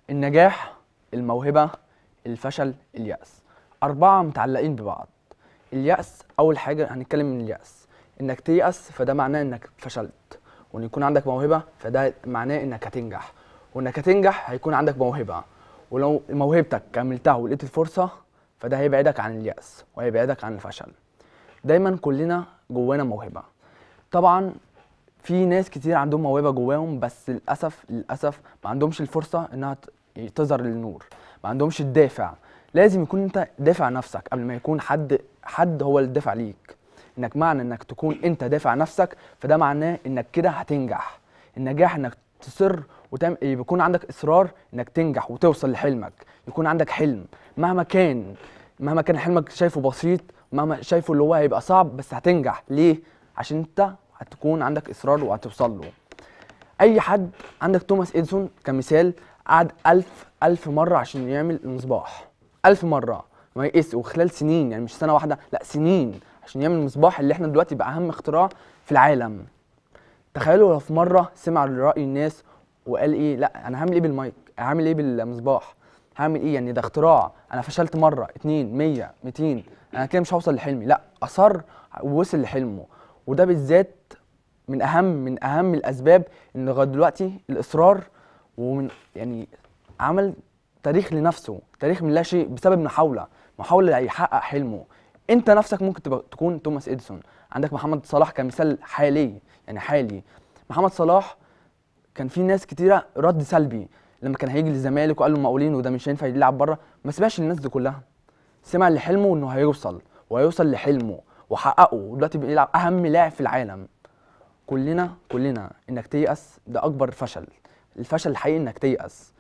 النجاح الموهبة الفشل اليأس أربعة متعلقين ببعض اليأس أول حاجة هنتكلم من اليأس إنك تيأس فده معناه إنك فشلت وإن يكون عندك موهبة فده معناه إنك هتنجح وإنك هتنجح هيكون عندك موهبة ولو موهبتك كملتها ولقيت الفرصة فده هيبعدك عن اليأس وهيبعدك عن الفشل دايما كلنا جوانا موهبة طبعا في ناس كتير عندهم موهبة جواهم بس للأسف للأسف ما عندهمش الفرصة إنها ت- تظهر للنور ما عندهمش الدافع لازم يكون أنت دافع نفسك قبل ما يكون حد حد هو اللي دافع ليك إنك معنى إنك تكون أنت دافع نفسك فده معناه إنك كده هتنجح النجاح إنك تصر وتعمل يكون عندك إصرار إنك تنجح وتوصل لحلمك يكون عندك حلم مهما كان مهما كان حلمك شايفه بسيط مهما شايفه اللي هو هيبقى صعب بس هتنجح ليه عشان انت هتكون عندك اصرار وهتوصل له اي حد عندك توماس اديسون كمثال قعد ألف ألف مرة عشان يعمل المصباح ألف مرة ما يقيس وخلال سنين يعني مش سنة واحدة لا سنين عشان يعمل المصباح اللي احنا دلوقتي بقى أهم اختراع في العالم تخيلوا لو في مرة سمع لرأي الناس وقال ايه لا انا هعمل ايه بالمايك هعمل ايه بالمصباح هعمل ايه يعني ده اختراع انا فشلت مرة اتنين مية ميتين انا كده مش هوصل لحلمي لا اصر ووصل لحلمه وده بالذات من اهم من اهم الاسباب ان لغايه دلوقتي الاصرار ومن يعني عمل تاريخ لنفسه تاريخ من لا شيء بسبب محاوله محاوله يحقق حلمه انت نفسك ممكن تبقى تكون توماس اديسون عندك محمد صلاح كمثال حالي يعني حالي محمد صلاح كان في ناس كتيره رد سلبي لما كان هيجي للزمالك وقال له مقاولين وده مش هينفع يلعب بره ما سمعش الناس دي كلها سمع لحلمه انه هيوصل وهيوصل لحلمه وحققه ودلوقتي بيلعب اهم لاعب في العالم كلنا كلنا انك تيأس ده اكبر فشل الفشل الحقيقي انك تيأس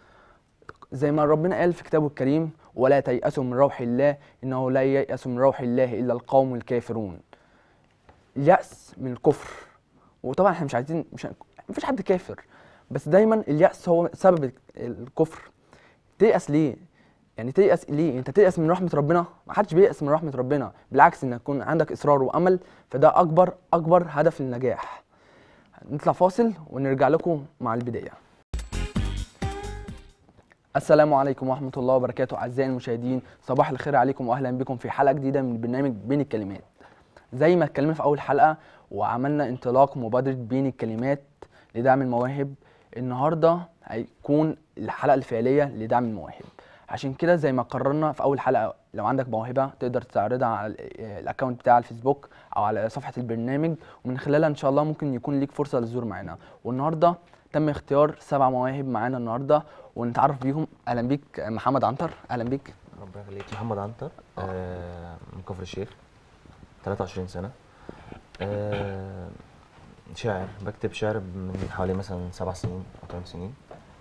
زي ما ربنا قال في كتابه الكريم ولا تيأسوا من روح الله انه لا ييأس من روح الله الا القوم الكافرون اليأس من الكفر وطبعا احنا مش عايزين مش مفيش حد كافر بس دايما اليأس هو سبب الكفر تيأس ليه يعني تيأس ليه انت تيأس من رحمة ربنا ما حدش بييأس من رحمة ربنا بالعكس انك يكون عندك اصرار وامل فده اكبر اكبر هدف للنجاح نطلع فاصل ونرجع لكم مع البداية السلام عليكم ورحمة الله وبركاته أعزائي المشاهدين صباح الخير عليكم وأهلا بكم في حلقة جديدة من برنامج بين الكلمات زي ما اتكلمنا في أول حلقة وعملنا انطلاق مبادرة بين الكلمات لدعم المواهب النهاردة هيكون الحلقة الفعلية لدعم المواهب عشان كده زي ما قررنا في أول حلقة لو عندك موهبة تقدر تعرضها على ال- الأكونت بتاع الفيسبوك أو على صفحة البرنامج ومن خلالها إن شاء الله ممكن يكون ليك فرصة للظهور معانا والنهاردة تم اختيار سبع مواهب معانا النهارده ونتعرف بيهم اهلا بيك محمد عنتر اهلا بيك ربنا يخليك محمد عنتر آه من كفر الشيخ 23 سنة آه شاعر بكتب شعر من حوالي مثلا سبع سنين أو ثمان سنين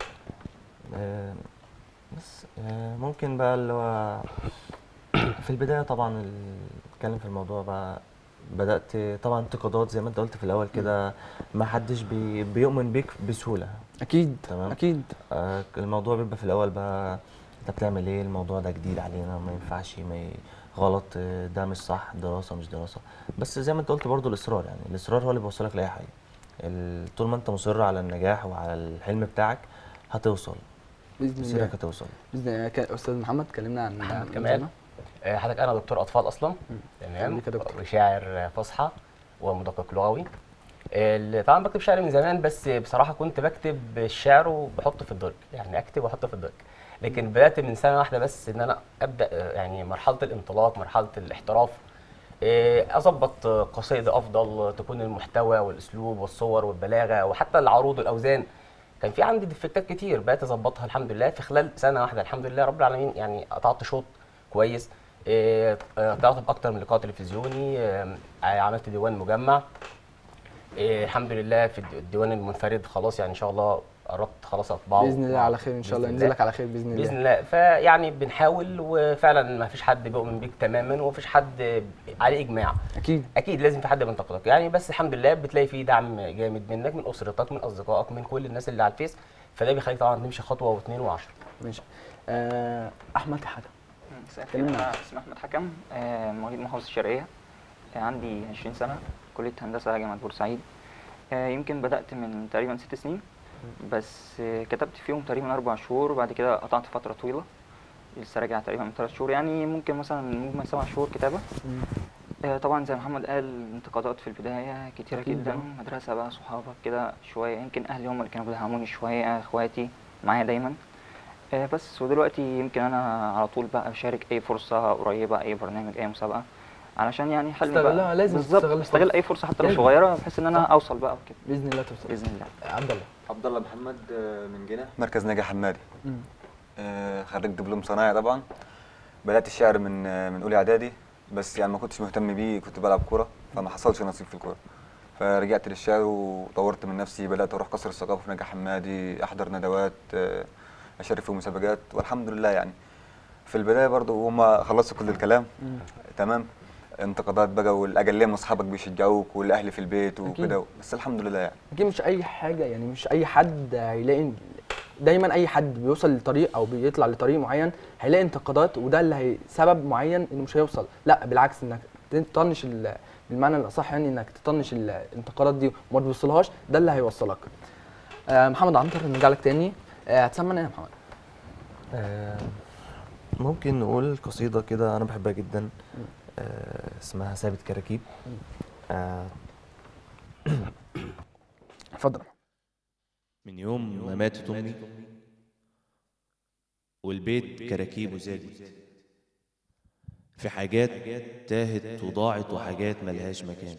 آه بس آه ممكن بقى اللي هو في البداية طبعا ال- نتكلم في الموضوع بقى بدأت طبعا انتقادات زي ما انت قلت في الأول كده ما حدش بي بيؤمن بيك بسهولة اكيد تمام. اكيد آه، الموضوع بيبقى في الاول بقى انت بتعمل ايه الموضوع ده جديد علينا ما ينفعش ما ي... غلط آه، ده مش صح دراسه مش دراسه بس زي ما انت قلت برضو الاصرار يعني الاصرار هو اللي بيوصلك لاي حاجه ال- طول ما انت مصر على النجاح وعلى الحلم بتاعك هتوصل باذن الله مسيرك هتوصل باذن الله كان- استاذ محمد كلمنا عن محمد عن كمال. نفسنا. آه، حضرتك انا دكتور اطفال اصلا أهلا تمام بيك يا دكتور. وشاعر فصحى ومدقق لغوي اللي طبعا بكتب شعر من زمان بس بصراحه كنت بكتب الشعر وبحطه في الدرج يعني اكتب واحطه في الدرج لكن بدات من سنه واحده بس ان انا ابدا آه، يعني مرحله الانطلاق مرحله الاحتراف آه، اظبط آه، قصيده افضل تكون المحتوى والاسلوب والصور والبلاغه وحتى العروض والاوزان كان في عندي ديفكتات كتير بقيت اظبطها الحمد لله في خلال سنه واحده الحمد لله رب العالمين يعني قطعت شوط كويس آه، آه، طلعت باكتر من لقاء تلفزيوني آه، عملت ديوان مجمع آه، الحمد لله في الد- الديوان المنفرد خلاص يعني ان شاء الله قربت خلاص اطبعه باذن الله على خير ان شاء الله بإذن ينزل لك على خير باذن باذن الله الله فيعني بنحاول وفعلا ما فيش حد بيؤمن بيك تماما وما فيش حد عليه اجماع اكيد اكيد لازم في حد بينتقدك يعني بس الحمد لله بتلاقي فيه دعم جامد منك من اسرتك من اصدقائك من كل الناس اللي على الفيس فده بيخليك طبعا تمشي خطوه واثنين وعشرة ماشي آه احمد حاجه مساء الخير كلمنا. انا اسمي احمد حكم آه، مواليد محافظه الشرقيه آه، عندي 20 سنه كليه هندسه جامعه بورسعيد آه، يمكن بدات من تقريبا ست سنين بس آه، كتبت فيهم تقريبا اربع شهور وبعد كده قطعت فتره طويله لسه راجع تقريبا من ثلاث شهور يعني ممكن مثلا مجمل سبع شهور كتابه مم. آه، طبعا زي محمد قال انتقادات في البدايه كتيره أكيد جدا طبعاً. مدرسه بقى صحابك كده شويه يمكن اهلي هم اللي كانوا بيدعموني شويه اخواتي معايا دايما آه، بس ودلوقتي يمكن انا على طول بقى بشارك اي فرصه قريبه اي برنامج اي مسابقه علشان يعني حلمي تستغلها، بقى لازم بالظبط تستغل استغل الفرصة. اي فرصه حتى لو لازم. صغيره بحيث ان انا صح. اوصل بقى وكده باذن الله توصل باذن الله عبد الله عبد الله محمد آه، من جنة مركز ناجي حمادي مم. آه، خريج دبلوم صناعي طبعا بدأت الشعر من آه، من أولى إعدادي بس يعني ما كنتش مهتم بيه كنت بلعب كورة فما حصلش نصيب في الكورة فرجعت للشعر وطورت من نفسي بدأت أروح قصر الثقافة في ناجي حمادي أحضر ندوات آه، أشارك في مسابقات والحمد لله يعني في البداية برضو هما خلصوا كل الكلام مم. تمام انتقادات بقى والاجليه من اصحابك بيشجعوك والاهل في البيت وكده بس الحمد لله يعني اكيد مش اي حاجه يعني مش اي حد هيلاقي دايما اي حد بيوصل لطريق او بيطلع لطريق معين هيلاقي انتقادات وده اللي هي سبب معين انه مش هيوصل لا بالعكس انك تطنش ال- بالمعنى الاصح يعني انك تطنش ال- الانتقادات دي وما توصلهاش ده اللي هيوصلك آه محمد عنتر نرجع لك تاني آه هتسمى ايه يا محمد آه، ممكن نقول قصيدة كده أنا بحبها جدا آه، اسمها ثابت كراكيب آه، اتفضل من يوم ما ماتت أمي والبيت كراكيبه زادت في حاجات تاهت وضاعت وحاجات ملهاش مكان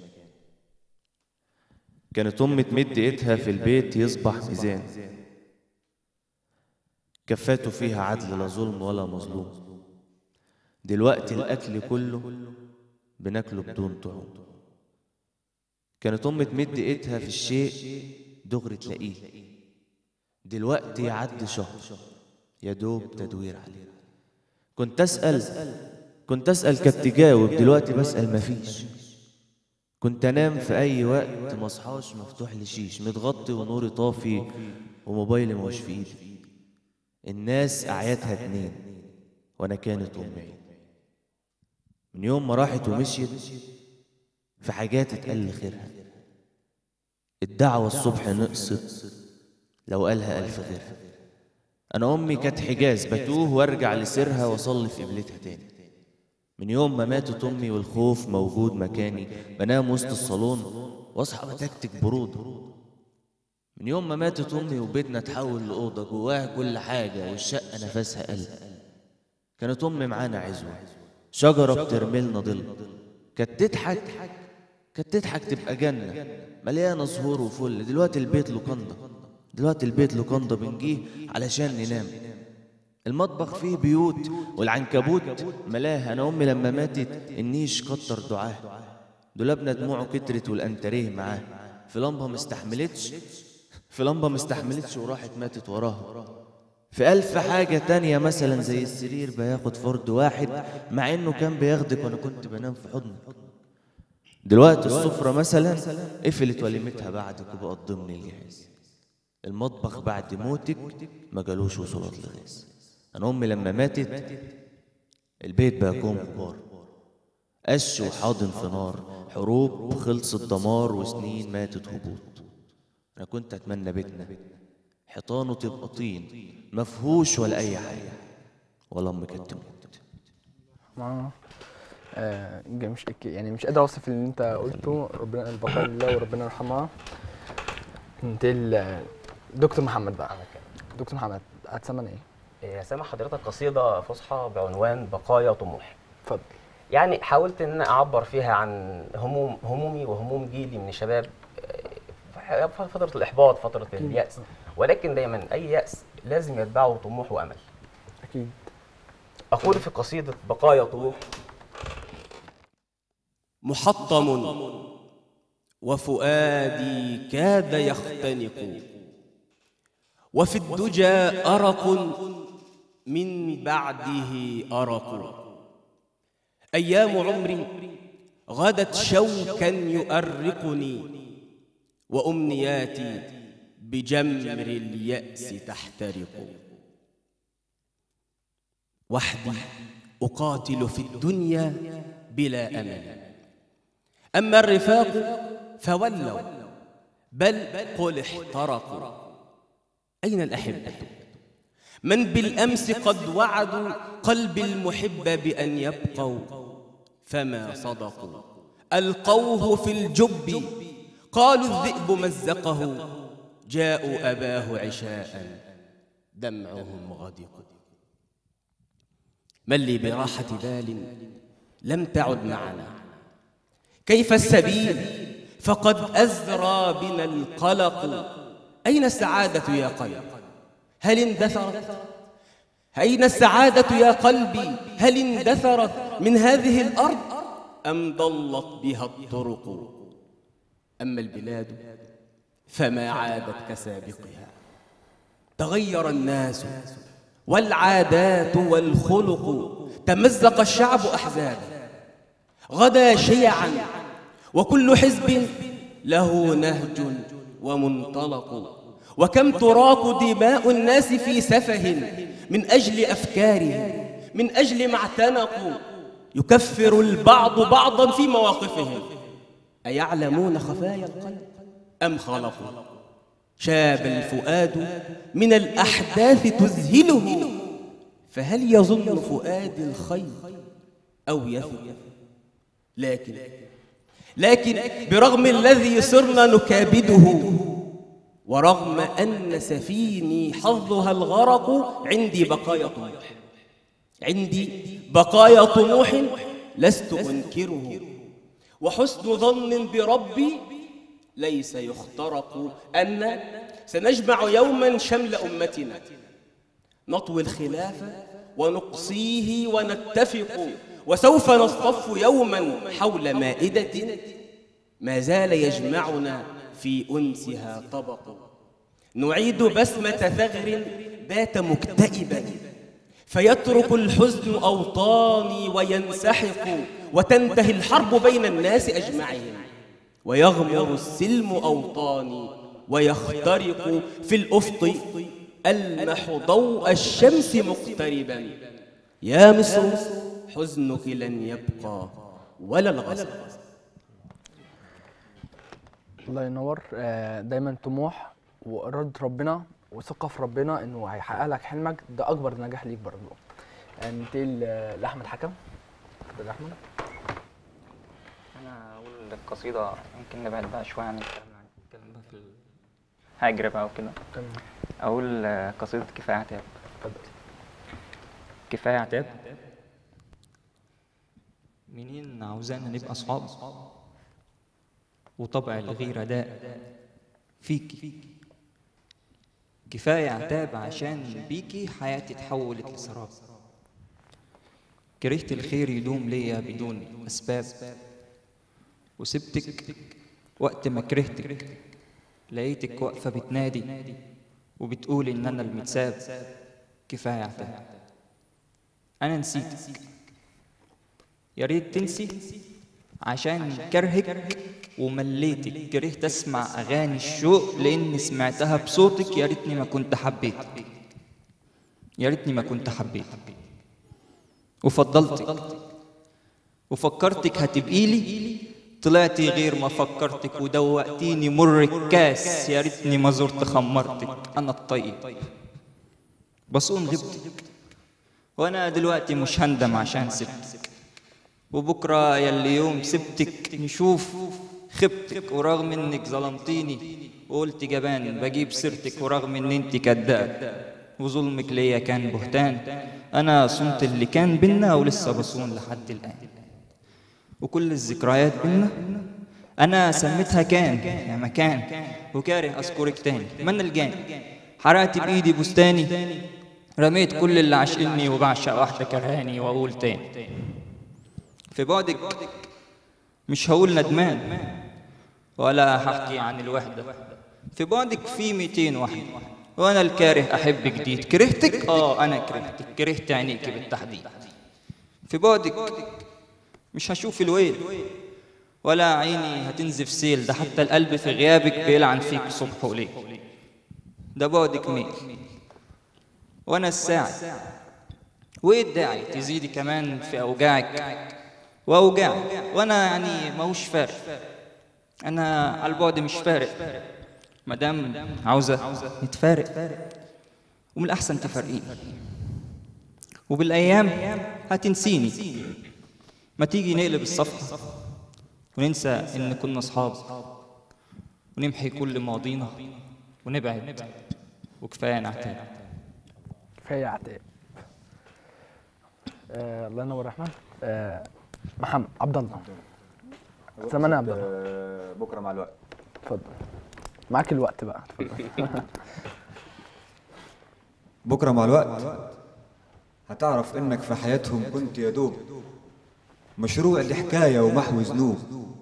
كانت أمي تمد إيدها في البيت يصبح ميزان كفاته فيها عدل لا ظلم ولا مظلوم دلوقتي الأكل كله بناكله بدون طعوم كانت أمي تمد إيدها في الشيء دغري تلاقيه دلوقتي يعدي شهر يا دوب تدوير عليه كنت أسأل كنت أسأل كانت تجاوب دلوقتي بسأل مفيش كنت أنام في أي وقت مصحاش مفتوح لي شيش متغطي ونوري طافي وموبايلي مش في إيدي الناس أعيادها اتنين وأنا كانت أمي عيد. من يوم ما راحت ومشيت في حاجات اتقل خيرها الدعوة الصبح نقصت لو قالها ألف غيرها أنا أمي كانت حجاز بتوه وأرجع لسيرها وأصلي في قبلتها تاني من يوم ما ماتت أمي والخوف موجود مكاني بنام وسط الصالون وأصحى بتكتك برود من يوم ما ماتت أمي وبيتنا اتحول لأوضة جواها كل حاجة والشقة نفسها قل كانت أمي معانا عزوة شجرة بترملنا ظل كانت تضحك كانت تضحك تبقى جنة مليانة زهور وفل دلوقتي البيت لوكاندا دلوقتي البيت لوكاندا بنجيه علشان ننام المطبخ فيه بيوت والعنكبوت ملاها انا امي لما ماتت النيش كتر دعاه دولابنا دموعه كترت والانتريه معاه في لمبه ما استحملتش في لمبه ما استحملتش وراحت ماتت وراها في ألف حاجة تانية مثلا زي السرير بياخد فرد واحد مع إنه كان بياخدك وأنا كنت بنام في حضنك دلوقتي السفرة مثلا قفلت وليمتها بعدك وبقت ضمن الجهاز المطبخ بعد موتك ما جالوش وصولات لغاز أنا أمي لما ماتت البيت بقى كوم كبار قش وحاضن في نار حروب خلصت دمار وسنين ماتت هبوط أنا كنت أتمنى بيتنا حيطانه تبقى طين مفهوش ولا أي حاجة ولا أمي كانت تموت آه. آه مش يعني مش قادر اوصف اللي انت قلته ربنا البقاء لله وربنا يرحمها ننتقل دكتور محمد بقى دكتور محمد هتسمى ايه؟ إيه، سامع حضرتك قصيدة فصحى بعنوان بقايا طموح اتفضل يعني حاولت ان انا اعبر فيها عن هموم همومي وهموم جيلي من الشباب آه، في فترة الإحباط فترة اليأس ولكن دايما أي يأس لازم يتبعه طموح وأمل اكيد أقول في قصيدة بقايا طموح محطم وفؤادي كاد يختنق وفي الدجى أرق من بعده أرق أيام عمري غدت شوكا يؤرقني وأمنياتي بجمر اليأس تحترق وحدي أقاتل في الدنيا بلا أمل أما الرفاق فولوا بل قل احترقوا أين الأحبة من بالأمس قد وعدوا قلب المحب بأن يبقوا فما صدقوا ألقوه في الجب قالوا الذئب مزقه جاءوا أباه عشاء دمعهم غدق من لي براحة بال لم تعد معنا كيف السبيل فقد أزرى بنا القلق أين السعادة يا قلب هل اندثرت أين السعادة يا قلبي هل اندثرت من هذه الأرض أم ضلت بها الطرق أما البلاد فما عادت كسابقها تغير الناس والعادات والخلق تمزق الشعب أحزابا غدا شيعا وكل حزب له نهج ومنطلق وكم تراق دماء الناس في سفه من أجل أفكارهم من أجل ما اعتنقوا يكفر البعض بعضا في مواقفهم أيعلمون خفايا القلب أم خلقوا شاب الفؤاد من الأحداث تذهله فهل يظن فؤاد الخير أو يثق لكن لكن برغم الذي صرنا نكابده ورغم أن سفيني حظها الغرق عندي بقايا طموح عندي بقايا طموح لست أنكره وحسن ظن بربي ليس يخترق أن سنجمع يوما شمل أمتنا نطوي الخلاف ونقصيه ونتفق وسوف نصطف يوما حول مائدة ما زال يجمعنا في أنسها طبق نعيد بسمة ثغر بات مكتئبا فيترك الحزن أوطاني وينسحق وتنتهي الحرب بين الناس أجمعين ويغمر السلم أوطاني ويخترق في الأفق ألمح ضوء الشمس مقتربا يا مصر حزنك لن يبقى ولا الغزل الله ينور آه، دايما طموح وإرادة ربنا وثقة في ربنا إنه هيحقق لك حلمك ده أكبر نجاح ليك برضه آه، ننتقل آه، لأحمد حكم اتفضل يا أحمد انا اقول القصيده يمكن نبعد بقى شويه عن الكلام عن الكلام ده في ال- هاجر بقى وكده تمام اقول آه، قصيده كفايه عتاب اتفضل كفاية عتاب منين عاوزانا نبقى أصحاب وطبع الغيرة داء فيكي كفاية عتاب عشان بيكي حياتي اتحولت لسراب كرهت الخير يدوم ليا بدون أسباب وسبتك وقت ما كرهتك لقيتك واقفة بتنادي وبتقول إن أنا المتساب كفاية عتاب أنا نسيتك يا ريت تنسي عشان كرهك ومليتك كرهت أسمع أغاني الشوق لأني سمعتها بصوتك يا ريتني ما كنت حبيتك يا ريتني ما كنت حبيتك وفضلتك وفكرتك هتبقيلي طلعتي غير ما فكرتك ودوقتيني مر الكاس يا ريتني ما زرت خمرتك أنا الطيب بصون غبتك وانا دلوقتي مش هندم عشان سبتك وبكره يلي يوم سبتك نشوف خبتك ورغم انك ظلمتيني وقلت جبان بجيب سيرتك ورغم ان انت كداب وظلمك ليا كان بهتان انا صنت اللي كان بينا ولسه بصون لحد الان وكل الذكريات بينا انا سميتها كان يا مكان وكاره اذكرك تاني من الجاني حرقت بايدي بستاني رميت كل اللي عاشقني وبعشق واحدة كرهاني وأقول تاني في بعدك مش هقول ندمان ولا هحكي عن الوحدة في بعدك في 200 واحدة وأنا الكاره أحب جديد كرهتك؟ آه أنا كرهتك كرهت عينيك بالتحديد في بعدك مش هشوف الويل ولا عيني هتنزف سيل ده حتى القلب في غيابك بيلعن فيك صبح وليل ده بعدك ميل وانا الساعد وايه الداعي تزيدي كمان في اوجاعك واوجاعي وانا يعني ماهوش فارق انا على البعد مش فارق مدام عاوزة نتفارق ومن الأحسن تفارقيني وبالأيام هتنسيني ما تيجي نقلب الصفحة وننسى إن كنا أصحاب ونمحي كل ماضينا ونبعد وكفاية نعتاب كفايه عتاب آه الله ينور يا احمد آه محمد عبد الله زمان يا عبد الله آه، بكره مع الوقت اتفضل معاك الوقت بقى اتفضل بكرة مع الوقت هتعرف إنك في حياتهم كنت يا دوب مشروع دي حكاية ومحو ذنوب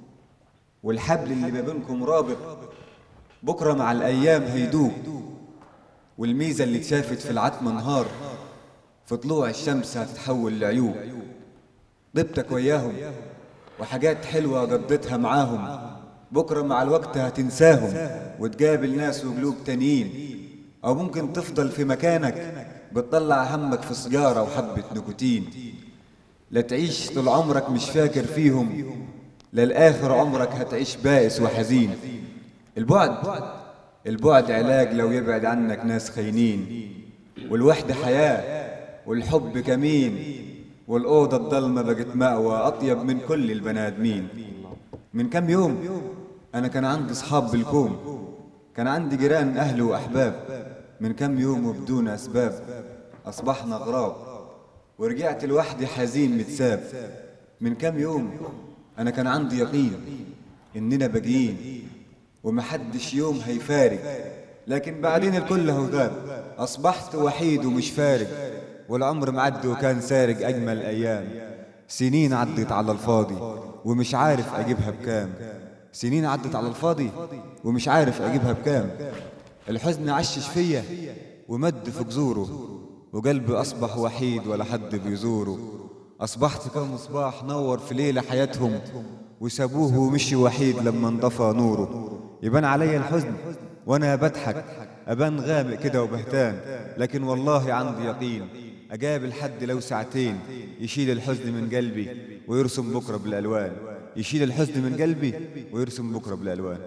والحبل اللي ما بينكم رابط بكرة مع الأيام هيدوب والميزة اللي اتشافت في العتمة نهار في طلوع الشمس هتتحول لعيوب طيبتك وياهم وحاجات حلوة قضيتها معاهم بكرة مع الوقت هتنساهم وتقابل ناس وقلوب تانيين أو ممكن تفضل في مكانك بتطلع همك في سيجارة وحبة نيكوتين لا تعيش طول عمرك مش فاكر فيهم للآخر عمرك هتعيش بائس وحزين البعد البعد علاج لو يبعد عنك ناس خاينين والوحدة حياة والحب كمين والأوضة الضلمة بقت مأوى أطيب من كل البني آدمين من كم يوم أنا كان عندي أصحاب بالكوم كان عندي جيران أهل وأحباب من كم يوم وبدون أسباب أصبحنا غراب ورجعت لوحدي حزين متساب من كم يوم أنا كان عندي يقين إننا باقيين ومحدش يوم هيفارق لكن بعدين الكل هو غاب أصبحت وحيد ومش فارق والعمر معدي وكان سارق أجمل أيام سنين عدت على الفاضي ومش عارف أجيبها بكام سنين عدت على الفاضي ومش عارف أجيبها بكام الحزن عشش فيا ومد في جذوره وقلبي أصبح وحيد ولا حد بيزوره أصبحت كمصباح نور في ليلة حياتهم وسابوه ومشي وحيد لما انطفى نوره يبان عليا الحزن وأنا بضحك أبان غامق كده وبهتان لكن والله عندي يقين أقابل حد لو ساعتين يشيل الحزن من قلبي ويرسم بكرة بالألوان يشيل الحزن من قلبي ويرسم بكرة بالألوان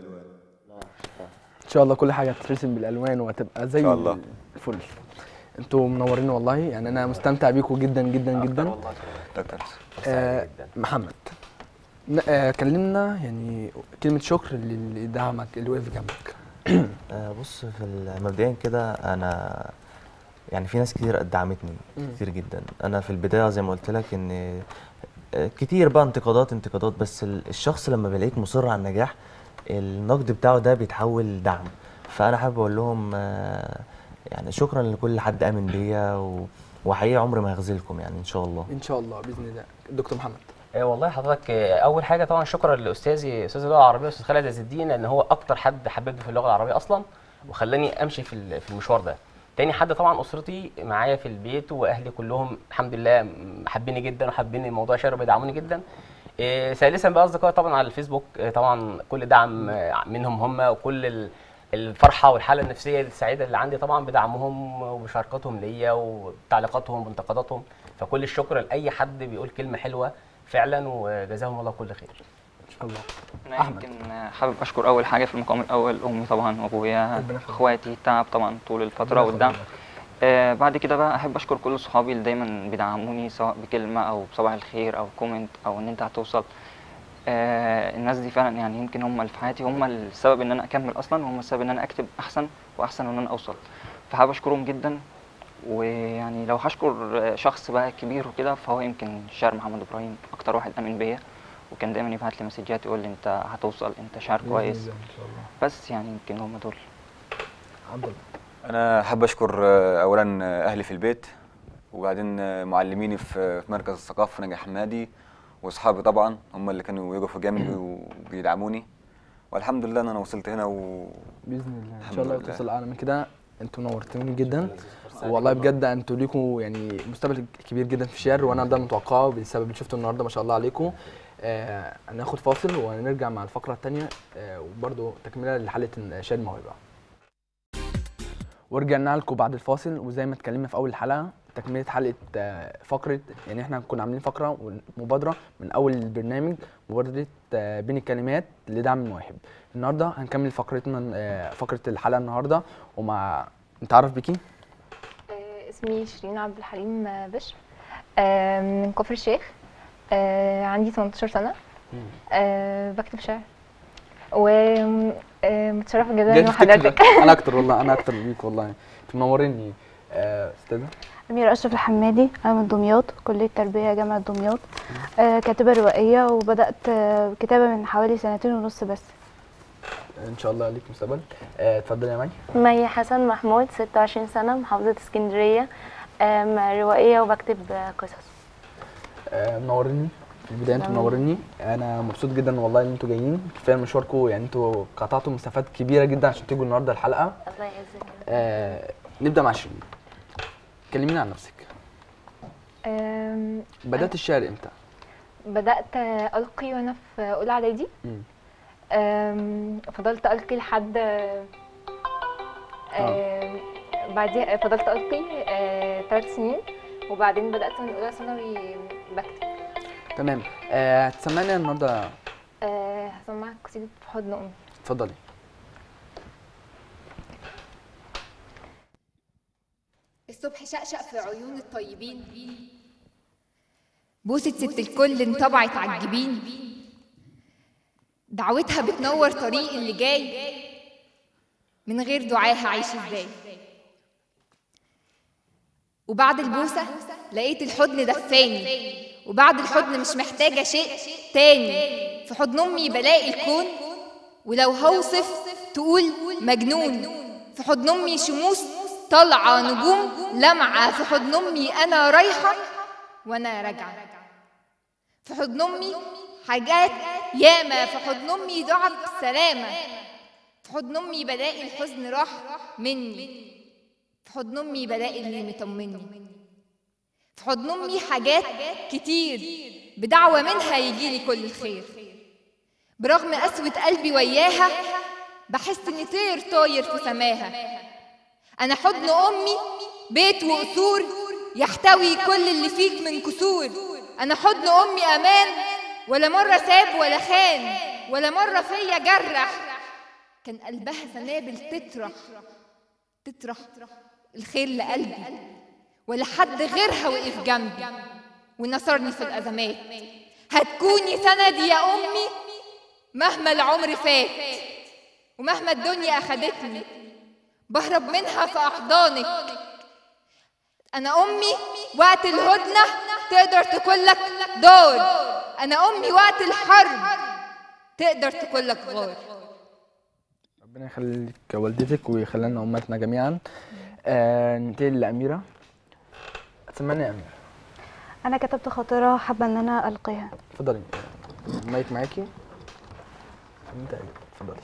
ان شاء الله كل حاجه تترسم بالالوان وهتبقى زي إن شاء الله. الفل انتوا منورين والله يعني انا مستمتع بيكم جدا جدا جدا دكتور آه محمد ن- آه كلمنا يعني كلمه شكر للي دعمك اللي وقف جنبك آه، بص في ال- مبدئيا كده انا يعني في ناس كتير دعمتني مم. كتير جدا انا في البدايه زي ما قلت لك ان آه، كتير بقى انتقادات انتقادات بس ال- الشخص لما بيلاقيك مصر على النجاح النقد بتاعه ده بيتحول دعم فانا حابب اقول لهم آه، يعني شكرا لكل حد امن بيا و- وحقيقي عمري ما هخذلكم يعني ان شاء الله ان شاء الله باذن الله دكتور محمد آه، والله حضرتك آه، اول حاجه طبعا شكرا لاستاذي استاذ اللغه العربيه استاذ خالد عز الدين لان هو اكتر حد حببني في اللغه العربيه اصلا وخلاني امشي في ال- في المشوار ده تاني حد طبعا اسرتي معايا في البيت واهلي كلهم الحمد لله حابيني جدا وحابين الموضوع شهر وبيدعموني جدا آه، ثالثا بقى اصدقائي طبعا على الفيسبوك آه، طبعا كل دعم آه، منهم هم وكل ال- الفرحه والحاله النفسيه السعيده اللي عندي طبعا بدعمهم ومشاركتهم ليا وتعليقاتهم وانتقاداتهم فكل الشكر لاي حد بيقول كلمه حلوه فعلا وجزاهم الله كل خير ان شاء الله انا أحمد. يمكن حابب اشكر اول حاجه في المقام الاول امي طبعا وابويا ربنا يخليك. اخواتي التعب طبعا طول الفتره ربنا والدعم يخليك. آه بعد كده بقى احب اشكر كل صحابي اللي دايما بيدعموني سواء بكلمه او بصباح الخير او كومنت او ان انت هتوصل آه الناس دي فعلا يعني يمكن هم اللي في حياتي هم السبب ان انا اكمل اصلا وهم السبب ان انا اكتب احسن واحسن وان انا اوصل فحابب اشكرهم جدا ويعني لو هشكر شخص بقى كبير وكده فهو يمكن شاعر محمد ابراهيم اكتر واحد امن بيا وكان دايما يبعت لي مسجات يقول لي انت هتوصل انت شاعر بإذن كويس الله ان شاء الله بس يعني يمكن هم دول عبد الله انا حابب اشكر آه، اولا آه، اهلي في البيت وبعدين آه، معلميني في في مركز الثقافه في نجا حمادي واصحابي طبعا هم اللي كانوا يقفوا جنبي وبيدعموني والحمد لله ان انا وصلت هنا و باذن الله ان الحمد شاء الله لله. توصل اعلى من كده انتوا نورتوني جدا والله بجد انتوا ليكوا يعني مستقبل كبير جدا في الشعر وانا ده متوقعه بسبب اللي شفته النهارده ما شاء الله عليكم آه هناخد فاصل وهنرجع مع الفقره الثانيه آه وبرده تكمله لحلقه شعر الموهبه ورجعنا لكم بعد الفاصل وزي ما اتكلمنا في اول الحلقه تكمله حلقه آه، فقره يعني احنا كنا عاملين فقره ومبادره من اول البرنامج مبادره آه، بين الكلمات لدعم المواهب النهارده هنكمل فقرتنا آه، فقره الحلقه النهارده ومع نتعرف بيكي آه، اسمي شيرين عبد الحليم آه، بشر آه، من كفر الشيخ آه، عندي 18 سنة آه، بكتب شعر ومتشرفة جدا جاي ان تفتكر حضرتك انا اكتر والله انا اكتر بيك والله انت منوريني آه، استاذه أميرة أشرف الحمادي أنا من دمياط كلية تربية جامعة دمياط آه، كاتبة روائية وبدأت آه، كتابة من حوالي سنتين ونص بس ان شاء الله ليك مستقبل آه، اتفضلي يا مي مي حسن محمود 26 سنة محافظة اسكندرية آم، روائية وبكتب آه، قصص آه، منوريني في البدايه انتوا تمام. منوريني انا مبسوط جدا والله ان انتوا جايين كفايه مشواركم يعني انتوا قطعتوا مسافات كبيره جدا عشان تيجوا النهارده الحلقه الله يعزك آه نبدا مع شيرين كلمينا عن نفسك آم، بدات الشعر امتى بدأت آه، ألقي وأنا في أولى إعدادي مم. آم، فضلت ألقي لحد آم، بعديها فضلت ألقي ثلاث سنين وبعدين بدأت من أولى ثانوي بكتب تمام آه هتسمعني النهارده آه، هسمعك قصيدة في حضن أمي اتفضلي الصبح شقشق في عيون الطيبين بوسة ست الكل انطبعت على الجبين دعوتها بتنور طريق اللي جاي من غير دعاها عايش ازاي وبعد البوسة لقيت الحضن دفاني وبعد الحضن مش محتاجة شيء تاني في حضن أمي بلاقي الكون ولو هوصف تقول مجنون في حضن أمي شموس طالعة نجوم لمعة في حضن أمي أنا رايحة وأنا راجعة في حضن أمي حاجات ياما في حضن أمي دعاء بالسلامة في حضن أمي بلاقي الحزن راح مني في حضن أمي بلاقي اللي مطمني في حضن أمي حاجات كتير بدعوة منها يجيلي كل الخير برغم قسوة قلبي وياها بحس إني طير طاير في سماها أنا حضن أمي بيت وقصور يحتوي كل اللي فيك من كسور أنا حضن أمي أمان ولا مرة ساب ولا خان ولا مرة فيا جرح كان قلبها سنابل تطرح تطرح الخير لقلبي ولا حد غيرها وقف جنبي ونصرني في الأزمات هتكوني سندي يا أمي مهما العمر فات ومهما الدنيا أخدتني بهرب منها في أحضانك أنا أمي وقت الهدنة تقدر تكون لك دار أنا أمي وقت الحرب تقدر تكون لك غار ربنا يخليك والدتك ويخلي لنا امتنا جميعا آه ننتقل لاميره هتسمعني يا اميره أنا كتبت خاطرة حابة إن أنا ألقيها اتفضلي المايك معاكي انت اتفضلي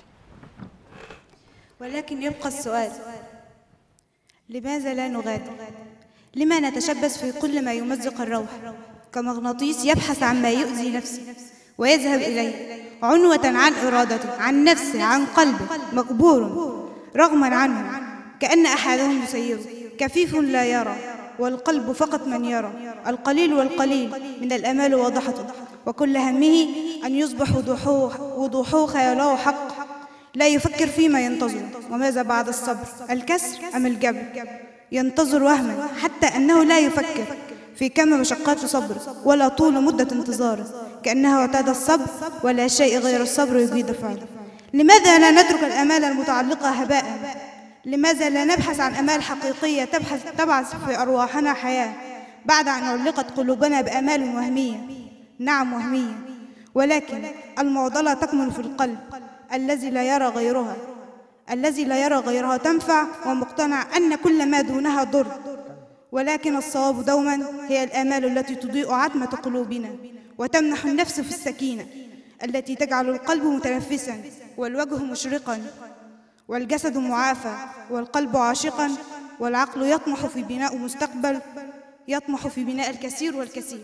ولكن يبقى السؤال لماذا لا نغادر لما نتشبث في كل ما يمزق الروح كمغناطيس يبحث عن ما يؤذي نفسه ويذهب إليه عنوة عن إرادته عن نفسه عن قلبه مقبور رغما عنه كأن أحدهم يسيره كفيف لا يرى والقلب فقط من يرى القليل والقليل من الأمال واضحة وكل همه أن يصبح وضوحه, وضوحه خياله حق لا يفكر فيما ينتظر وماذا بعد الصبر الكسر أم الجبر ينتظر وهما حتى أنه لا يفكر في كم مشقات صبر ولا طول مدة انتظاره كأنه اعتاد الصبر ولا شيء غير الصبر يجيد فعله لماذا لا نترك الأمال المتعلقة هباء لماذا لا نبحث عن أمال حقيقية تبحث تبعث في أرواحنا حياة بعد أن علقت قلوبنا بأمال وهمية نعم وهمية ولكن المعضلة تكمن في القلب الذي لا يرى غيرها الذي لا يرى غيرها تنفع ومقتنع أن كل ما دونها ضر ولكن الصواب دوما هي الآمال التي تضيء عتمة قلوبنا وتمنح النفس في السكينة التي تجعل القلب متنفسا والوجه مشرقا والجسد معافى والقلب عاشقا والعقل يطمح في بناء مستقبل يطمح في بناء الكثير والكثير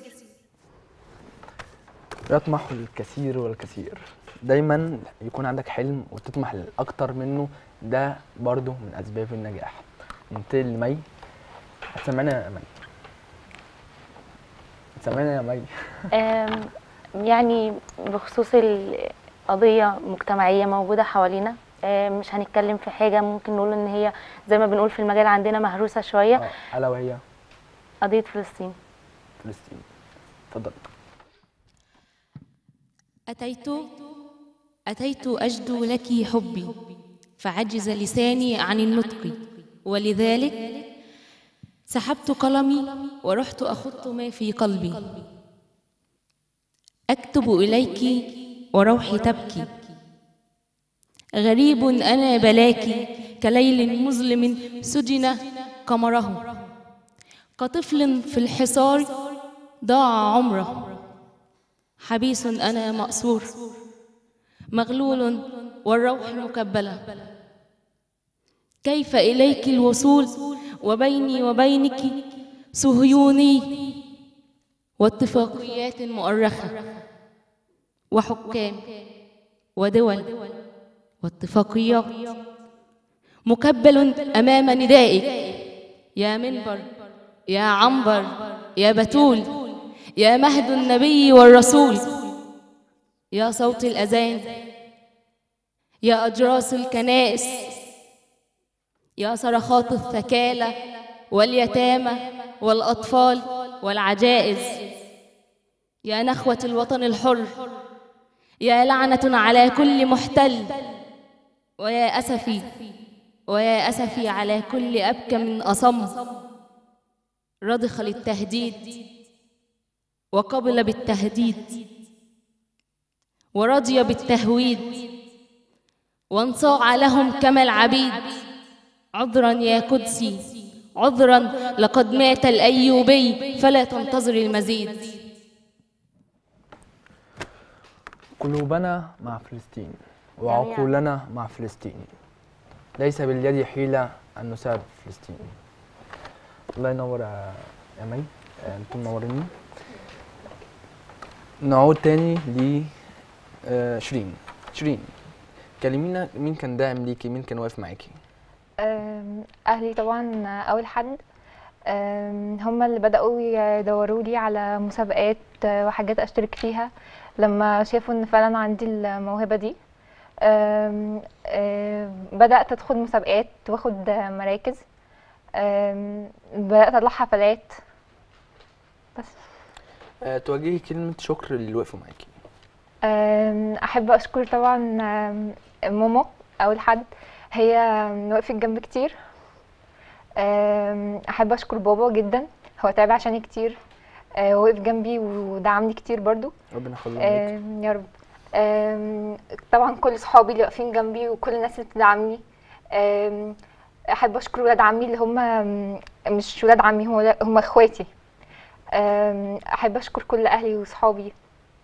يطمح الكثير والكثير دايما يكون عندك حلم وتطمح للاكتر منه ده برضو من اسباب النجاح ننتقل لمي هتسمعنا يا مي سامعنا يا مي آم، يعني بخصوص القضية مجتمعية موجودة حوالينا آم، مش هنتكلم في حاجة ممكن نقول إن هي زي ما بنقول في المجال عندنا مهروسة شوية آه، الا وهي قضية فلسطين فلسطين اتفضل أتيت أتيت أجدو لك حبي فعجز لساني عن النطق ولذلك سحبت قلمي ورحت أخط ما في قلبي أكتب إليك وروحي تبكي غريب أنا بلاك كليل مظلم سجن قمره كطفل في الحصار ضاع عمره حبيس أنا مأسور مغلول والروح مكبلة كيف إليك الوصول وبيني وبينك صهيوني واتفاقيات مؤرخة وحكام ودول واتفاقيات مكبل أمام ندائك يا منبر يا عنبر يا بتول يا مهد النبي والرسول يا صوت الأذان يا أجراس الكنائس يا صرخات الثكالى واليتامى والأطفال والعجائز يا نخوة الوطن الحر يا لعنة على كل محتل ويا أسفي ويا أسفي على كل أبكى من أصم رضخ للتهديد وقبل بالتهديد ورضي بالتهويد وانصاع لهم كما العبيد عذرا يا قدسي عذرا لقد مات الأيوبي فلا تنتظر المزيد قلوبنا مع فلسطين وعقولنا مع فلسطين ليس باليد حيلة أن نساعد فلسطين الله ينور يا يا مي آه، انتم منوريني نعود تاني ل آه، شيرين شيرين كلمينا مين كان داعم ليكي مين كان واقف معاكي أم، اهلي طبعا اول حد أم، هم اللي بداوا يدوروا لي على مسابقات آه، وحاجات اشترك فيها لما شافوا ان فعلا عندي الموهبه دي أم، أم، بدات ادخل مسابقات واخد مراكز أم، بدات اطلع حفلات بس آه، توجهي كلمة شكر للي وقفوا معاكي أم، احب اشكر طبعا أم، ماما اول حد هي وقفت جنبي كتير أم، احب اشكر بابا جدا هو تعب عشاني كتير أه، وقف جنبي ودعمني كتير برضو ربنا يخليهم ليك أم، يا رب أم، طبعا كل صحابي اللي واقفين جنبي وكل الناس اللي بتدعمني أم، احب اشكر ولاد عمي اللي هم مش ولاد عمي هم هم اخواتي أم، احب اشكر كل اهلي وصحابي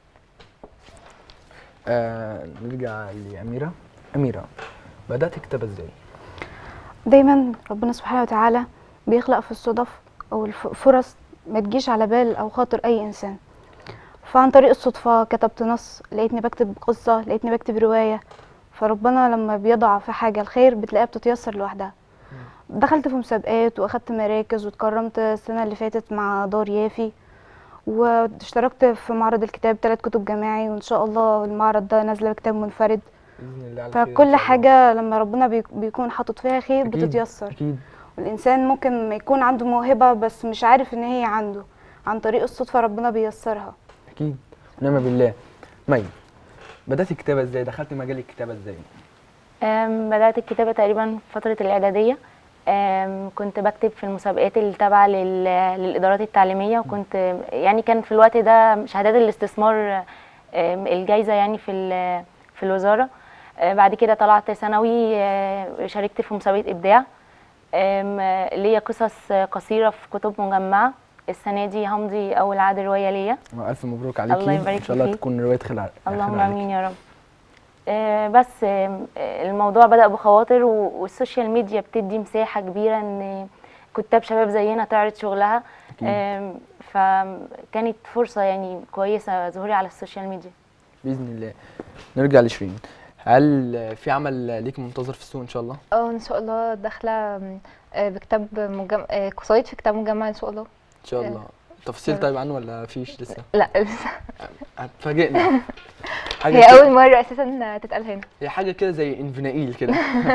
آه نرجع لأميرة أميرة بدأت كتابة ازاي؟ دايما ربنا سبحانه وتعالى بيخلق في الصدف او الفرص ما تجيش على بال او خاطر اي انسان فعن طريق الصدفة كتبت نص لقيتني بكتب قصة لقيتني بكتب رواية فربنا لما بيضع في حاجة الخير بتلاقيها بتتيسر لوحدها دخلت في مسابقات واخدت مراكز واتكرمت السنة اللي فاتت مع دار يافي واشتركت في معرض الكتاب ثلاث كتب جماعي وان شاء الله المعرض ده نازله بكتاب منفرد بإذن الله على خير إن فكل شاء الله. حاجة لما ربنا بيك- بيكون حاطط فيها خير أكيد، بتتيسر أكيد والإنسان ممكن ما يكون عنده موهبة بس مش عارف إن هي عنده عن طريق الصدفة ربنا بيسرها أكيد ونعم بالله مي بدأت الكتابة ازاي؟ دخلت مجال الكتابة ازاي؟ أم، بدأت الكتابة تقريبا في فترة الإعدادية أم، كنت بكتب في المسابقات اللي تابعة لل- للإدارات التعليمية وكنت يعني كان في الوقت ده شهادات الاستثمار أم، الجايزة يعني في ال- في الوزارة أه، بعد كده طلعت ثانوي أه، شاركت في مسابقة إبداع أم، ليا قصص قصيرة في كتب مجمعة السنة دي همضي أول عقد رواية ليا ألف مبروك عليكي الله يبارك إن شاء الله فيك. تكون رواية خلع اللهم خير عليكي. امين يا رب آه، بس آم، آه، الموضوع بدأ بخواطر و- والسوشيال ميديا بتدي مساحة كبيرة ان كتاب شباب زينا تعرض شغلها أكيد. آم، فكانت فرصة يعني كويسة ظهوري على السوشيال ميديا بإذن الله نرجع لشيرين هل في عمل ليك منتظر في السوق إن شاء الله؟ اه ان شاء الله داخله م، آه، بكتاب مجم... آه، قصايد في كتاب مجمع ان شاء الله إن شاء الله تفصيل طيب عنه ولا فيش لسه لا لسه هتفاجئنا هي كده- اول مره اساسا تتقال هنا هي حاجه كده زي انفنائيل كده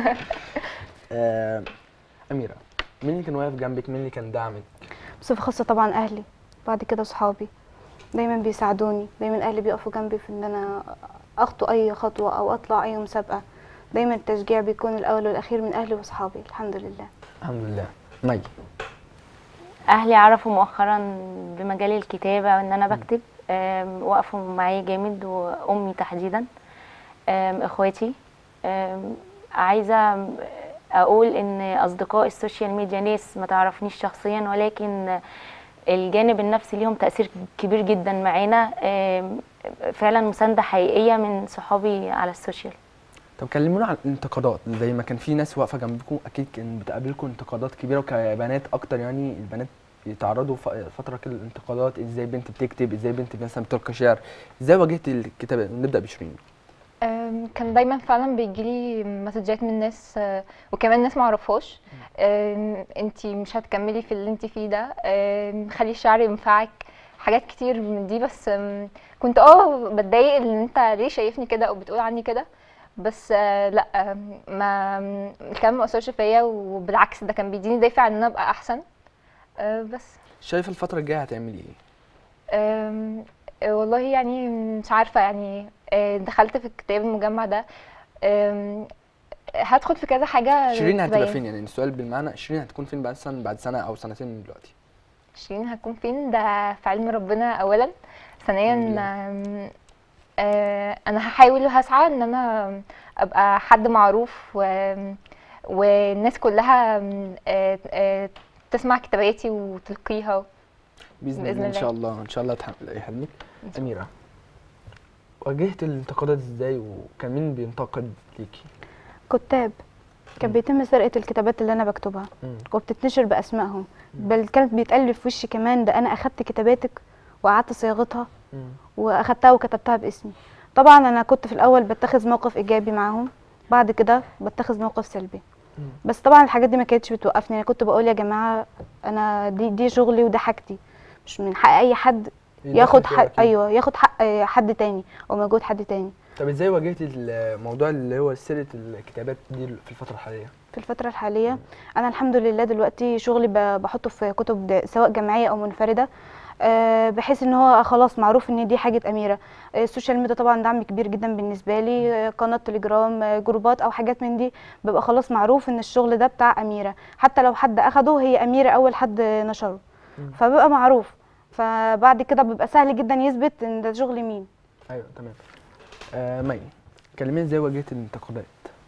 آه، اميره مين اللي كان واقف جنبك مين اللي كان داعمك بصفة خاصة طبعا أهلي بعد كده صحابي دايما بيساعدوني دايما أهلي بيقفوا جنبي في إن أنا أخطو أي خطوة أو أطلع أي مسابقة دايما التشجيع بيكون الأول والأخير من أهلي وصحابي الحمد لله الحمد لله مي اهلي عرفوا مؤخرا بمجال الكتابه وان انا بكتب آم، وقفوا معايا جامد وامي تحديدا آم، اخواتي آم، عايزه اقول ان اصدقاء السوشيال ميديا ناس ما تعرفنيش شخصيا ولكن الجانب النفسي ليهم تاثير كبير جدا معانا آم، فعلا مسانده حقيقيه من صحابي على السوشيال طب كلمونا عن الانتقادات زي ما كان في ناس واقفه جنبكم اكيد كان بتقابلكم انتقادات كبيره وكبنات اكتر يعني البنات بيتعرضوا ف- فتره كده للانتقادات ازاي بنت بتكتب ازاي بنت مثلا بتلقي شعر ازاي واجهت الكتابه نبدا بشيرين أم، كان دايما فعلا بيجيلي مسجات من ناس آه، وكمان ناس معرفهاش انتي مش هتكملي في اللي انتي فيه ده أم، خلي الشعر ينفعك حاجات كتير من دي بس أم، كنت اه بتضايق ان انت ليه شايفني كده او بتقول عني كده بس آه، لا أم، ما أم، الكلام ما اثرش فيا وبالعكس ده كان بيديني دافع ان انا ابقى احسن أه، بس شايفه الفتره الجايه هتعملي ايه أم، أه، والله يعني مش عارفة يعني أه، دخلت في الكتاب المجمع ده أم، هدخل في كذا حاجة شيرين هتبقى زي- فين يعني السؤال بالمعنى شيرين هتكون فين بعد سنه بعد سنه او سنتين من دلوقتي شيرين هتكون فين ده في علم ربنا أولا ثانيا أم، أه، أنا هحاول وهسعى إن أنا أبقى حد معروف و... والناس كلها أم، أه، أه، تسمع كتاباتي وتلقيها باذن, بإذن الله ان شاء الله. الله ان شاء الله تحققي حلمك اميره واجهت الانتقادات ازاي وكان مين بينتقد ليكي كتاب كان بيتم سرقة الكتابات اللي أنا بكتبها مم. وبتتنشر بأسمائهم بل كانت بيتقال لي في وشي كمان ده أنا أخدت كتاباتك وقعدت صياغتها واخدتها وكتبتها باسمي طبعا انا كنت في الاول بتخذ موقف ايجابي معاهم بعد كده بتخذ موقف سلبي بس طبعا الحاجات دي ما كانتش بتوقفني انا كنت بقول يا جماعه انا دي دي شغلي وده حاجتي مش من حق اي حد يدخل ياخد فيها حق أكيد. ايوه ياخد حق حد تاني او مجهود حد تاني طب ازاي واجهت الموضوع اللي هو سرقه الكتابات دي في الفتره الحاليه في الفترة الحالية أنا الحمد لله دلوقتي شغلي ب- بحطه في كتب د- سواء جماعية أو منفردة آه، بحيث ان هو خلاص معروف ان دي حاجه اميره آه، السوشيال ميديا طبعا دعم كبير جدا بالنسبه لي آه، قناه تليجرام آه، جروبات او حاجات من دي ببقى خلاص معروف ان الشغل ده بتاع اميره حتى لو حد اخده هي اميره اول حد نشره فببقى معروف فبعد كده بيبقى سهل جدا يثبت ان ده شغل مين ايوه تمام آه مي كلميني ازاي واجهت الانتقادات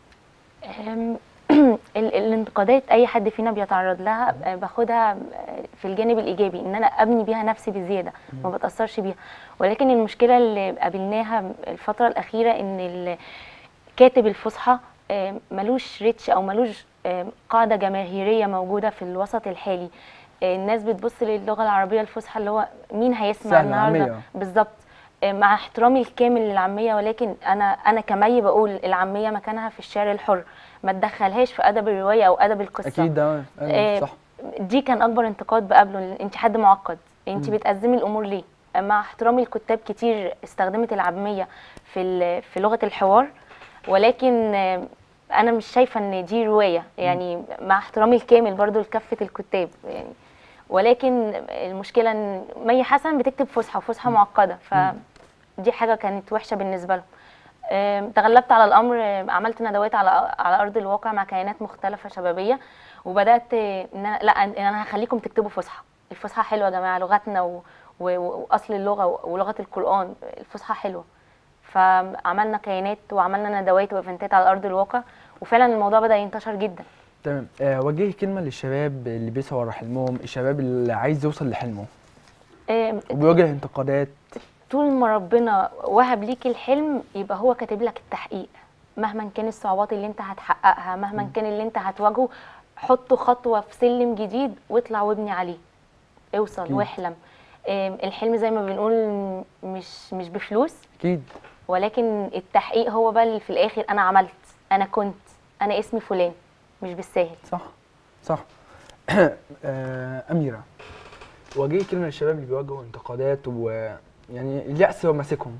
أم، ال- الانتقادات اي حد فينا بيتعرض لها آه، باخدها آه، في الجانب الايجابي ان انا ابني بيها نفسي بزياده ما بتاثرش بيها ولكن المشكله اللي قابلناها الفتره الاخيره ان ال- كاتب الفصحى آه، ملوش ريتش او ملوش آه، قاعده جماهيريه موجوده في الوسط الحالي آه، الناس بتبص للغه العربيه الفصحى اللي هو مين هيسمع سهل، النهارده عامية. بالظبط آه، مع احترامي الكامل للعاميه ولكن انا انا كمي بقول العاميه مكانها في الشعر الحر ما تدخلهاش في ادب الروايه او ادب القصه اكيد ده آه، أيوة صح دي كان اكبر انتقاد بقابله انت حد معقد انت مم. بتأزمي الامور ليه مع احترامي الكتاب كتير استخدمت العاميه في ال- في لغه الحوار ولكن آه، انا مش شايفه ان دي روايه يعني مع احترامي الكامل برضو لكافه الكتاب يعني ولكن المشكله ان مي حسن بتكتب فصحى وفصحى معقده فدي حاجه كانت وحشه بالنسبه لهم آم، تغلبت على الامر آم، عملت ندوات على على ارض الواقع مع كيانات مختلفه شبابيه وبدات آه، ان انا لا ان انا هخليكم تكتبوا فصحى الفصحى حلوه يا جماعه لغتنا و... و... واصل اللغه و- ولغه القران الفصحى حلوه فعملنا كيانات وعملنا ندوات وايفنتات على ارض الواقع وفعلا الموضوع بدا ينتشر جدا تمام آه وجهي كلمه للشباب اللي بيسعوا ورا حلمهم الشباب اللي عايز يوصل لحلمه آم، وبيواجه انتقادات طول ما ربنا وهب ليك الحلم يبقى هو كاتب لك التحقيق مهما كان الصعوبات اللي انت هتحققها مهما كان اللي انت هتواجهه حطه خطوه في سلم جديد واطلع وابني عليه اوصل أكيد. واحلم آم، الحلم زي ما بنقول مش مش بفلوس اكيد ولكن التحقيق هو بقى اللي في الاخر انا عملت انا كنت انا اسمي فلان مش بالساهل صح صح آه اميره وجهي كلمه للشباب اللي بيواجهوا انتقادات ويعني اليأس هو ماسكهم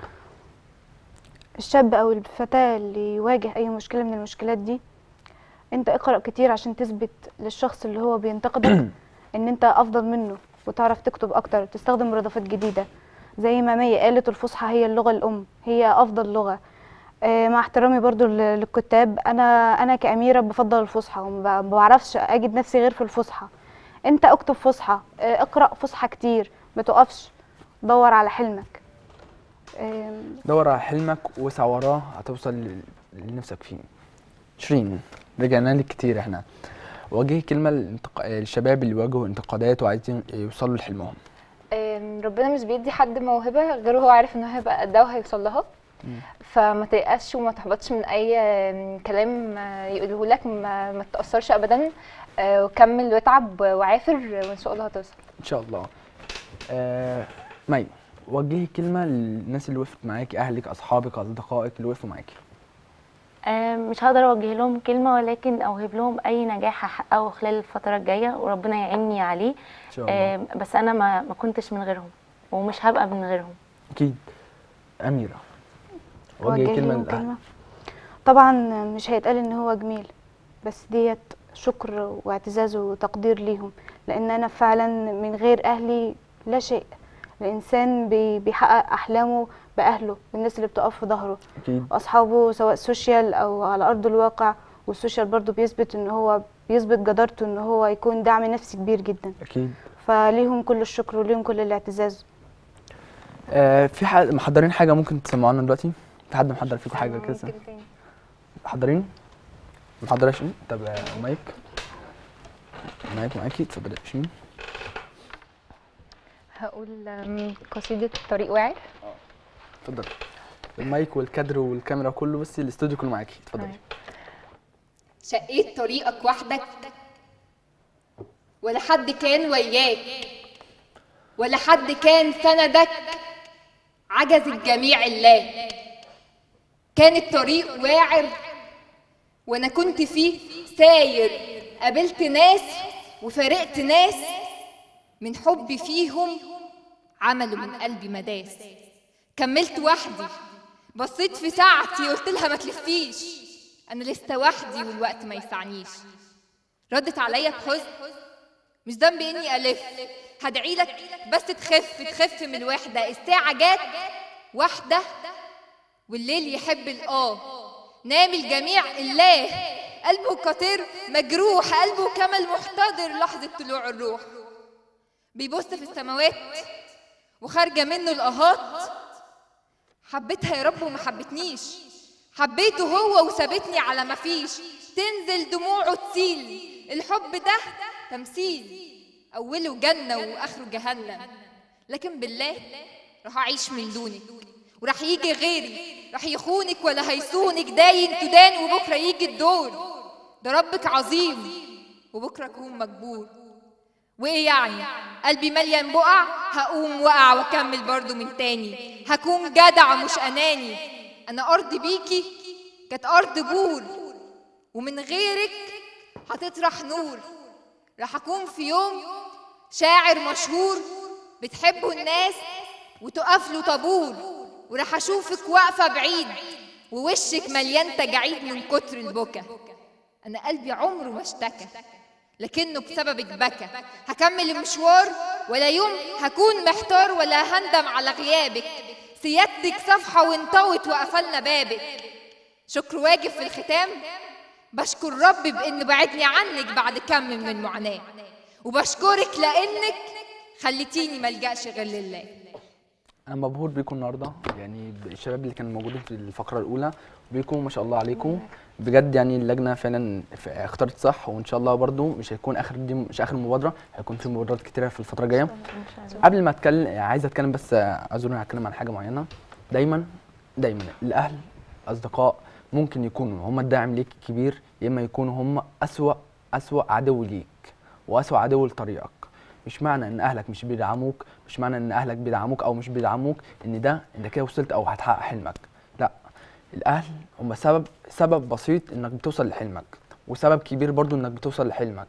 الشاب او الفتاة اللي يواجه اي مشكلة من المشكلات دي انت اقرأ كتير عشان تثبت للشخص اللي هو بينتقدك ان انت افضل منه وتعرف تكتب اكتر تستخدم مرادفات جديدة زي ما مي قالت الفصحى هي اللغة الام هي افضل لغة آه، مع احترامي برضو لل- للكتاب انا انا كأميرة بفضل الفصحى وما ب- ما بعرفش اجد نفسي غير في الفصحى انت اكتب فصحى آه، اقرأ فصحى كتير ما تقفش دور على حلمك آم، دور على حلمك واسعى وراه هتوصل لل- لنفسك فيه شيرين رجعنا لك كتير احنا وجهي كلمه للانتق- للشباب اللي بيواجهوا انتقادات وعايزين يوصلوا لحلمهم آم، ربنا مش بيدي حد موهبة غير هو عارف انه هيبقى قدها وهيوصل لها فما تيأسش وما تحبطش من اي آم، كلام آه، يقوله لك ما, ما تتأثرش ابدا آه، وكمل واتعب وعافر وان شاء الله هتوصل ان شاء الله آه مي وجهي كلمه للناس اللي وقفت معاكي اهلك اصحابك اصدقائك اللي وقفوا معاكي آه، مش هقدر اوجه لهم كلمه ولكن اوهب لهم اي نجاح هحققه خلال الفتره الجايه وربنا يعيني عليه ان شاء الله آه، بس انا ما ما كنتش من غيرهم ومش هبقى من غيرهم اكيد اميره وجه وجهي كلمه لهم للأهل. كلمة طبعا مش هيتقال ان هو جميل بس ديت شكر واعتزاز وتقدير ليهم لان انا فعلا من غير اهلي لا شيء الانسان بي- بيحقق احلامه باهله والناس اللي بتقف في ظهره اكيد واصحابه سواء سوشيال او على ارض الواقع والسوشيال برضو بيثبت ان هو بيثبت جدارته ان هو يكون دعم نفسي كبير جدا اكيد فليهم كل الشكر وليهم كل الاعتزاز آه في حد محضرين حاجه ممكن تسمعونا دلوقتي في حد محضر فيكم حاجه كده ممكن تاني محضرين محضره شيء طب آه، مايك مايك معاكي اتفضلي يا شيرين هقول آم، قصيدة طريق واعر اتفضلي المايك والكادر والكاميرا كله بس الاستوديو كله معاكي اتفضلي شقيت طريقك وحدك ولا حد كان وياك ولا حد كان سندك عجز الجميع الله كان الطريق واعر وانا كنت فيه ساير قابلت ناس وفارقت ناس من حبي فيهم عملوا من قلبي مداس كملت وحدي بصيت في ساعتي قلت لها ما تلفيش انا لسه وحدي والوقت ما يسعنيش ردت عليا بحزن مش ذنبي اني الف هدعي لك بس تخف تخف من الوحده الساعه جات واحده والليل يحب الاه نام الجميع الله قلبه قطير مجروح قلبه كمل محتضر لحظه طلوع الروح بيبص في السماوات وخارجه منه الاهات حبيتها يا رب وما حبتنيش حبيته هو وسابتني على ما فيش تنزل دموعه تسيل الحب ده تمثيل أوله جنة وآخره جهنم لكن بالله راح أعيش من دونك وراح يجي غيري راح يخونك ولا هيصونك داين تدان وبكرة يجي الدور ده ربك عظيم وبكرة أكون مجبور وايه يعني قلبي مليان بقع هقوم وقع واكمل برضو من تاني هكون جدع مش اناني انا ارض بيكي كانت ارض بور ومن غيرك هتطرح نور راح اكون في يوم شاعر مشهور بتحبه الناس وتقف له طابور وراح اشوفك واقفه بعيد ووشك مليان تجاعيد من كتر البكا انا قلبي عمره ما اشتكى لكنه بسببك بكى هكمل المشوار ولا يوم هكون محتار ولا هندم على غيابك سيادتك صفحة وانطوت وقفلنا بابك شكر واجب في الختام بشكر ربي بإنه بعدني عنك بعد كم من المعاناة وبشكرك لأنك خليتيني ملجأش غير لله انا مبهور بيكم النهارده يعني الشباب اللي كانوا موجودين في الفقره الاولى بيكم ما شاء الله عليكم بجد يعني اللجنه فعلا ف- اختارت صح وان شاء الله برضو مش هيكون اخر دي مش اخر مبادره هيكون في مبادرات كتيره في الفتره الجايه قبل ما اتكلم عايز اتكلم بس اعذروني هتكلم عن حاجه معينه دايما دايما الاهل اصدقاء ممكن يكونوا هم الداعم ليك الكبير يا اما يكونوا هم اسوا اسوا عدو ليك واسوا عدو لطريقك مش معنى ان اهلك مش بيدعموك مش معنى ان اهلك بيدعموك او مش بيدعموك ان ده انت كده وصلت او هتحقق حلمك لا الاهل هم سبب سبب بسيط انك بتوصل لحلمك وسبب كبير برضو انك بتوصل لحلمك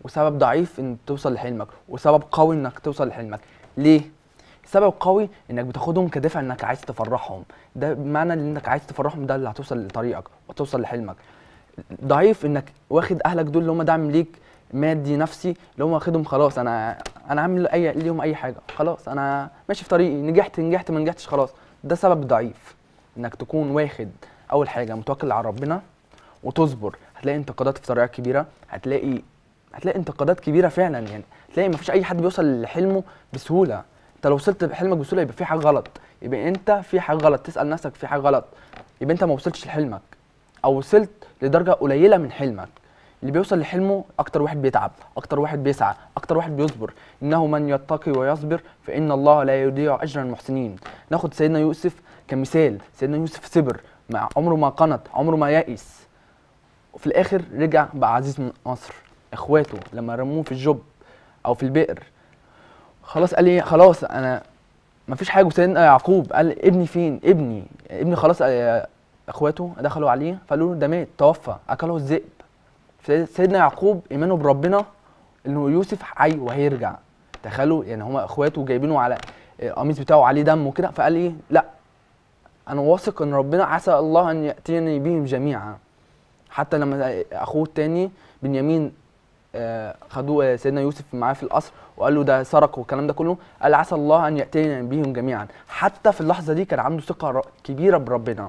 وسبب ضعيف انك توصل لحلمك وسبب قوي انك توصل لحلمك ليه سبب قوي انك بتاخدهم كدافع انك عايز تفرحهم ده بمعنى ان انك عايز تفرحهم ده اللي هتوصل لطريقك وتوصل لحلمك ضعيف انك واخد اهلك دول اللي هم دعم ليك مادي نفسي اللي هم واخدهم خلاص انا انا عامل اي ليهم اي حاجه خلاص انا ماشي في طريقي نجحت نجحت ما نجحتش خلاص ده سبب ضعيف انك تكون واخد اول حاجه متوكل على ربنا وتصبر هتلاقي انتقادات في طريقك كبيره هتلاقي هتلاقي انتقادات كبيره فعلا يعني هتلاقي مفيش اي حد بيوصل لحلمه بسهوله انت لو وصلت بحلمك بسهوله يبقى في حاجه غلط يبقى انت في حاجه غلط تسال نفسك في حاجه غلط يبقى انت ما وصلتش لحلمك او وصلت لدرجه قليله من حلمك اللي بيوصل لحلمه اكتر واحد بيتعب اكتر واحد بيسعى اكتر واحد بيصبر انه من يتقي ويصبر فان الله لا يضيع اجر المحسنين ناخد سيدنا يوسف كمثال سيدنا يوسف صبر مع عمره ما قنط عمره ما يأس وفي الاخر رجع بقى عزيز من مصر اخواته لما رموه في الجب او في البئر خلاص قال لي خلاص انا ما فيش حاجه وسيدنا يعقوب قال ابني فين ابني ابني خلاص آه، اخواته دخلوا عليه فقالوا له ده مات توفى اكله الذئب سيد- سيدنا يعقوب ايمانه بربنا انه يوسف حي وهيرجع تخيلوا يعني هما اخواته جايبينه على القميص بتاعه عليه دم وكده فقال ايه لا انا واثق ان ربنا عسى الله ان ياتيني بهم جميعا حتى لما اخوه التاني بنيامين آه، خدوه آه، سيدنا يوسف معاه في القصر وقال له ده سرق والكلام ده كله قال عسى الله ان ياتينا بهم جميعا حتى في اللحظه دي كان عنده ثقه ر- كبيره بربنا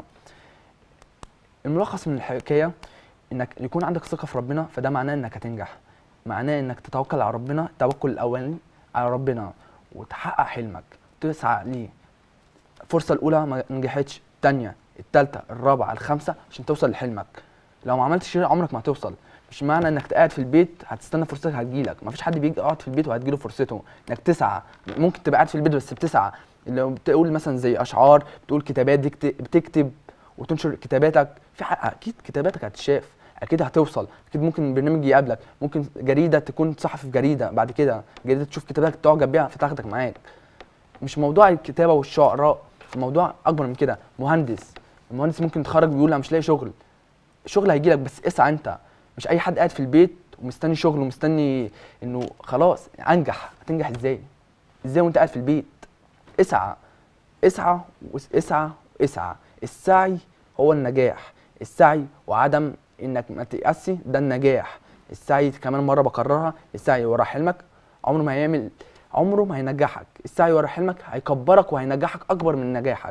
الملخص من الحكايه انك يكون عندك ثقه في ربنا فده معناه انك هتنجح معناه انك تتوكل على ربنا التوكل الاولاني على ربنا وتحقق حلمك تسعى ليه الفرصه الاولى ما نجحتش الثانيه الثالثه الرابعه الخامسه عشان توصل لحلمك لو ما عملتش كده عمرك ما هتوصل مش معنى انك قاعد في البيت هتستنى فرصتك هتجيلك مفيش حد بيجي يقعد في البيت وهتجيله فرصته انك تسعى ممكن تبقى قاعد في البيت بس بتسعى لو بتقول مثلا زي اشعار بتقول كتابات بتكت- بتكتب وتنشر كتاباتك في حق اكيد كتاباتك هتشاف اكيد هتوصل اكيد ممكن برنامج يقابلك ممكن جريده تكون صحفي في جريده بعد كده جريده تشوف كتاباتك تعجب بيها فتاخدك معاك مش موضوع الكتابه والشعراء الموضوع اكبر من كده مهندس المهندس ممكن يتخرج ويقول انا مش لاقي شغل الشغل هيجي لك بس اسعى انت مش اي حد قاعد في البيت ومستني شغل ومستني انه خلاص انجح هتنجح ازاي ازاي وانت قاعد في البيت اسعى اسعى واسعى اسعى السعي هو النجاح السعي وعدم انك ما تيأسي ده النجاح السعي كمان مره بكررها السعي ورا حلمك عمره ما هيعمل عمره ما هينجحك السعي ورا حلمك هيكبرك وهينجحك اكبر من نجاحك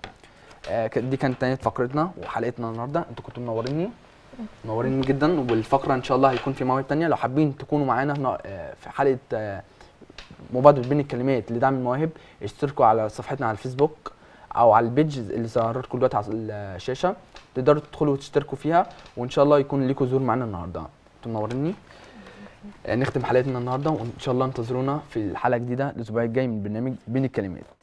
آه ك- دي كانت تانية فقرتنا وحلقتنا النهارده انتوا كنتوا منوريني منوريني جدا والفقره ان شاء الله هيكون في مواهب تانية لو حابين تكونوا معانا هنا آه، في حلقه آه، مبادره بين الكلمات لدعم المواهب اشتركوا على صفحتنا على الفيسبوك او على البيج اللي ظهرت لكم دلوقتي على الشاشه تقدروا تدخلوا وتشتركوا فيها وان شاء الله يكون ليكم ظهور معانا النهارده انتوا منوريني آه، نختم حلقتنا النهارده وان شاء الله انتظرونا في الحلقه الجديده الاسبوع الجاي من برنامج بين الكلمات